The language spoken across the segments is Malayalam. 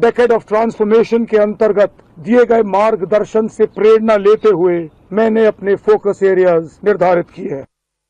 डेकेड ऑफ ट्रांसफॉर्मेशन के अंतर्गत दिए गए मार्गदर्शन से प्रेरणा लेते हुए मैंने अपने फोकस एरियाज निर्धारित किए हैं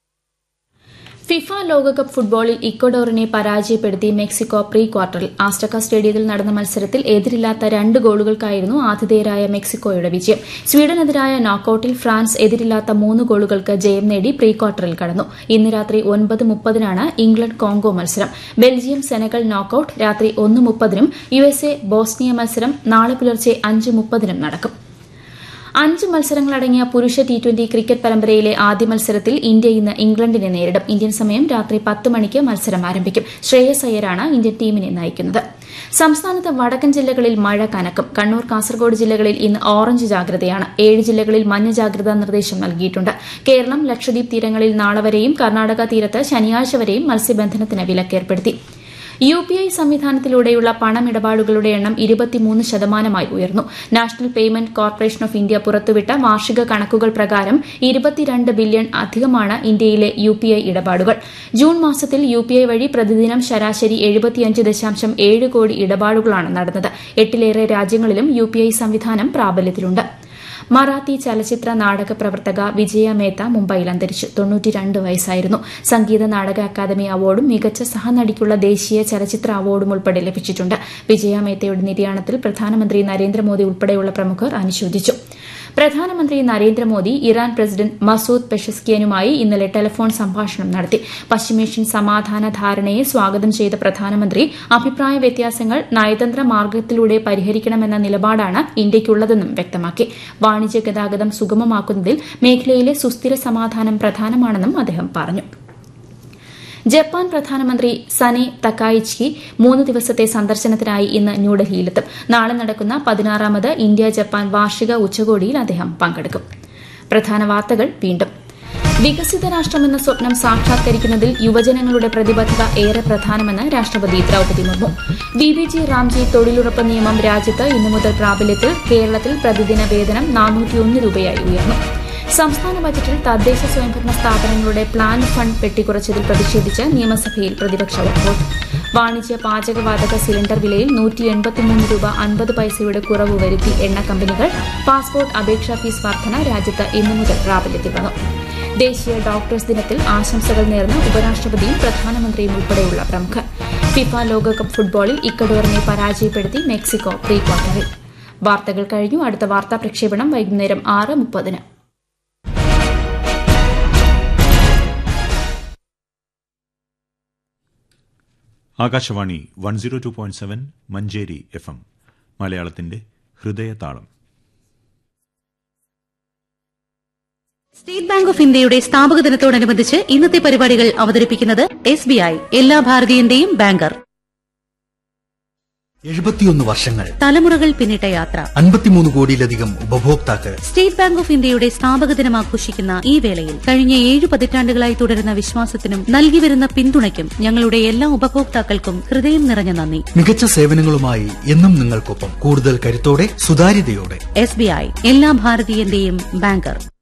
ഫിഫ ലോകകപ്പ് ഫുട്ബോളിൽ ഇക്വഡോറിനെ പരാജയപ്പെടുത്തി മെക്സിക്കോ പ്രീ ക്വാർട്ടറിൽ ആസ്റ്റക്ക സ്റ്റേഡിയത്തിൽ നടന്ന മത്സരത്തിൽ എതിരില്ലാത്ത രണ്ട് ഗോളുകൾക്കായിരുന്നു ആതിഥേയരായ മെക്സിക്കോയുടെ വിജയം സ്വീഡനെതിരായ നോക്കൌട്ടിൽ ഫ്രാൻസ് എതിരില്ലാത്ത മൂന്ന് ഗോളുകൾക്ക് ജയം നേടി പ്രീ ക്വാർട്ടറിൽ കടന്നു ഇന്ന് രാത്രി ഒൻപത് മുപ്പതിനാണ് ഇംഗ്ലണ്ട് കോങ്കോ മത്സരം ബെൽജിയം സെനഗൽ നോക്കൌട്ട് രാത്രി ഒന്ന് മുപ്പതിനും യുഎസ്എ ബോസ്നിയ മത്സരം നാളെ പുലർച്ചെ അഞ്ച് മുപ്പതിനും നടക്കും അഞ്ച് മത്സരങ്ങളടങ്ങിയ പുരുഷ ടി ട്വന്റി ക്രിക്കറ്റ് പരമ്പരയിലെ ആദ്യ മത്സരത്തിൽ ഇന്ത്യ ഇന്ന് ഇംഗ്ലണ്ടിനെ നേരിടും ഇന്ത്യൻ സമയം രാത്രി പത്ത് മണിക്ക് മത്സരം ആരംഭിക്കും ശ്രേയസ് അയ്യരാണ് ഇന്ത്യൻ ടീമിനെ നയിക്കുന്നത് സംസ്ഥാനത്ത് വടക്കൻ ജില്ലകളിൽ മഴ കനക്കും കണ്ണൂർ കാസർഗോഡ് ജില്ലകളിൽ ഇന്ന് ഓറഞ്ച് ജാഗ്രതയാണ് ഏഴ് ജില്ലകളിൽ മഞ്ഞ ജാഗ്രതാ നിർദ്ദേശം നൽകിയിട്ടുണ്ട് കേരളം ലക്ഷദ്വീപ് തീരങ്ങളിൽ നാളെ വരെയും കർണാടക തീരത്ത് ശനിയാഴ്ച വരെയും മത്സ്യബന്ധനത്തിന് വിലക്കേർപ്പെടുത്തി യു പി ഐ സംവിധാനത്തിലൂടെയുള്ള പണമിടപാടുകളുടെ എണ്ണം ഇരുപത്തിമൂന്ന് ശതമാനമായി ഉയർന്നു national payment corporation of India പുറത്തുവിട്ട വാർഷിക കണക്കുകൾ പ്രകാരം ഇരുപത്തിരണ്ട് ബില്യൺ അധികമാണ് ഇന്ത്യയിലെ യു പി ഐ ഇടപാടുകൾ ജൂൺ മാസത്തിൽ യു പി ഐ വഴി പ്രതിദിനം ശരാശരി എഴുപത്തിയഞ്ച് ദശാംശം ഏഴ് കോടി ഇടപാടുകളാണ് നടന്നത് എട്ടിലേറെ രാജ്യങ്ങളിലും യു പി ഐ സംവിധാനം പ്രാബല്യത്തിലുണ്ട് മറാത്തി ചലച്ചിത്ര നാടക പ്രവർത്തക വിജയ മേത്ത മുംബൈയിൽ അന്തരിച്ചു തൊണ്ണൂറ്റിരണ്ട് വയസ്സായിരുന്നു സംഗീത നാടക അക്കാദമി അവാർഡും മികച്ച സഹനടിക്കുള്ള ദേശീയ ചലച്ചിത്ര അവാർഡും ഉൾപ്പെടെ ലഭിച്ചിട്ടുണ്ട് വിജയ മേത്തയുടെ നിര്യാണത്തിൽ പ്രധാനമന്ത്രി നരേന്ദ്രമോദി ഉൾപ്പെടെയുള്ള പ്രമുഖർ അനുശോചിച്ചു പ്രധാനമന്ത്രി നരേന്ദ്രമോദി ഇറാൻ പ്രസിഡന്റ് മസൂദ് പെഷസ്കിയനുമായി ഇന്നലെ ടെലിഫോൺ സംഭാഷണം നടത്തി പശ്ചിമേഷ്യൻ സമാധാന ധാരണയെ സ്വാഗതം ചെയ്ത പ്രധാനമന്ത്രി അഭിപ്രായ വ്യത്യാസങ്ങൾ നയതന്ത്ര മാർഗത്തിലൂടെ പരിഹരിക്കണമെന്ന നിലപാടാണ് ഇന്ത്യയ്ക്കുള്ളതെന്നും വ്യക്തമാക്കി വാണിജ്യ ഗതാഗതം സുഗമമാക്കുന്നതിൽ മേഖലയിലെ സുസ്ഥിര സമാധാനം പ്രധാനമാണെന്നും അദ്ദേഹം പറഞ്ഞു ജപ്പാൻ പ്രധാനമന്ത്രി സനെ തക്കായിച്ചി മൂന്ന് ദിവസത്തെ സന്ദർശനത്തിനായി ഇന്ന് ന്യൂഡൽഹിയിലെത്തും നാളെ നടക്കുന്ന പതിനാറാമത് ഇന്ത്യ ജപ്പാൻ വാർഷിക ഉച്ചകോടിയിൽ അദ്ദേഹം പങ്കെടുക്കും പ്രധാന വാർത്തകൾ വീണ്ടും വികസിത രാഷ്ട്രമെന്ന സ്വപ്നം സാക്ഷാത്കരിക്കുന്നതിൽ യുവജനങ്ങളുടെ പ്രതിബദ്ധത ഏറെ പ്രധാനമെന്ന് രാഷ്ട്രപതി Droupadi Murmu V B G Ramji തൊഴിലുറപ്പ് നിയമം രാജ്യത്ത് ഇന്നു മുതൽ പ്രാബല്യത്തിൽ കേരളത്തിൽ പ്രതിദിന വേതനം നാനൂറ്റിയൊന്ന് രൂപയായി ഉയർന്നു സംസ്ഥാന ബജറ്റിൽ തദ്ദേശ സ്വയംഭരണ സ്ഥാപനങ്ങളുടെ പ്ലാൻ ഫണ്ട് വെട്ടിക്കുറച്ചതിൽ പ്രതിഷേധിച്ച് നിയമസഭയിൽ പ്രതിപക്ഷ വോട്ട് വാണിജ്യ പാചകവാതക സിലിണ്ടർ വിലയിൽ നൂറ്റി എൺപത്തിമൂന്ന് രൂപ അൻപത് പൈസയുടെ കുറവ് വരുത്തി എണ്ണ കമ്പനികൾ പാസ്പോർട്ട് അപേക്ഷാ ഫീസ് വർധന രാജ്യത്ത് ഇന്നു മുതൽ പ്രാബല്യത്തിൽ വന്നു ദേശീയ ഡോക്ടേഴ്സ് ദിനത്തിൽ ആശംസകൾ നേർന്ന ഉപരാഷ്ട്രപതിയും പ്രധാനമന്ത്രിയും ഉൾപ്പെടെയുള്ള പ്രമുഖർ ഫിഫ ലോകകപ്പ് ഫുട്ബോളിൽ ഇക്കഡോറിനെ പരാജയപ്പെടുത്തി മെക്സിക്കോ പ്രീ ക്വാർട്ടറിൽ വാർത്തകൾ കഴിഞ്ഞു അടുത്ത വാർത്താ പ്രക്ഷേപണം വൈകുന്നേരം ആറ് മുപ്പതിന് Akashvani one zero two point seven Manjeri F M മലയാളത്തിന്റെ ഹൃദയതാളം സ്റ്റേറ്റ് ബാങ്ക് ഓഫ് ഇന്ത്യയുടെ സ്ഥാപക ദിനത്തോടനുബന്ധിച്ച് ഇന്നത്തെ പരിപാടികൾ അവതരിപ്പിക്കുന്നത് എസ് ബി ഐ എല്ലാ ഭാരതീയന്റെയും ബാങ്കർ എഴുപത്തിയൊന്ന് വർഷങ്ങൾ തലമുറകൾ പിന്നിട്ട യാത്ര അൻപത്തിമൂന്ന് കോടിയിലധികം ഉപഭോക്താക്കൾ സ്റ്റേറ്റ് ബാങ്ക് ഓഫ് ഇന്ത്യയുടെ സ്ഥാപക ദിനം ആഘോഷിക്കുന്ന ഈ വേളയിൽ കഴിഞ്ഞ ഏഴ് പതിറ്റാണ്ടുകളായി തുടരുന്ന വിശ്വാസത്തിനും നൽകിവരുന്ന പിന്തുണയ്ക്കും ഞങ്ങളുടെ എല്ലാ ഉപഭോക്താക്കൾക്കും ഹൃദയം നിറഞ്ഞ നന്ദി മികച്ച സേവനങ്ങളുമായി എന്നും നിങ്ങൾക്കൊപ്പം കൂടുതൽ കരുത്തോടെ സുതാര്യതയോടെ എസ് ബി ഐ എല്ലാ ഭാരതീയന്റെയും ബാങ്കർ